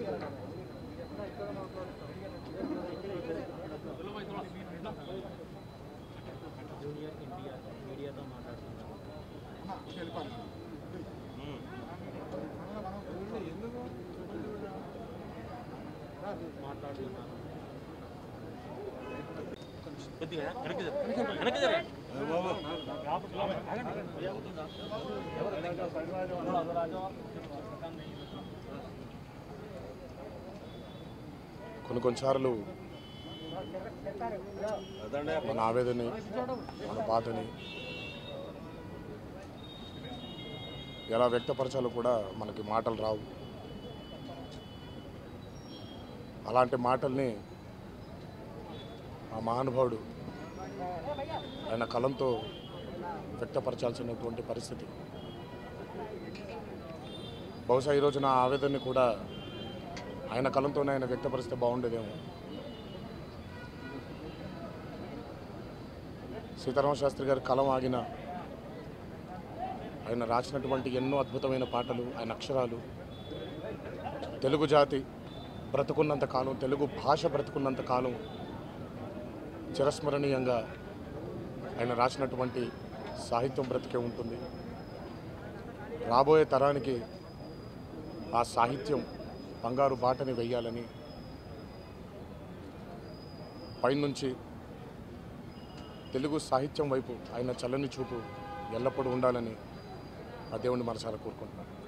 Junior NTR మీడియాతో మాట్లాడుతున్నారు మాట్లాడుతున్నారు కొద్దిగా వెనక్కి జరగండి. వెనక్కి జరగండి. కొన్ని కొన్నిసార్లు మన ఆవేదని మన బాధని ఎలా వ్యక్తపరచాలో కూడా మనకి మాటలు రావు అలాంటి మాటల్ని ఆ మహానుభావుడు ఆయన కలంతో వ్యక్తపరచాల్సినటువంటి పరిస్థితి బహుశా ఈరోజు నా ఆవేదనని కూడా ఆయన కలంతోనే ఆయన వ్యక్తపరిస్తే బాగుండేదేమో సీతారామ శాస్త్రి గారి కలం ఆగిన ఆయన రాసినటువంటి ఎన్నో అద్భుతమైన పాటలు ఆయన అక్షరాలు తెలుగు జాతి బ్రతుకున్నంత కాలం తెలుగు భాష బ్రతుకున్నంత కాలం చిరస్మరణీయంగా ఆయన రాసినటువంటి సాహిత్యం బ్రతికే ఉంటుంది రాబోయే తరానికి ఆ సాహిత్యం బంగారు బాటని వెయ్యాలని పైనుంచి తెలుగు సాహిత్యం వైపు ఆయన చల్లని చూపు ఎల్లప్పుడూ ఉండాలని ఆ దేవుని మనసారా కోరుకుంటున్నాను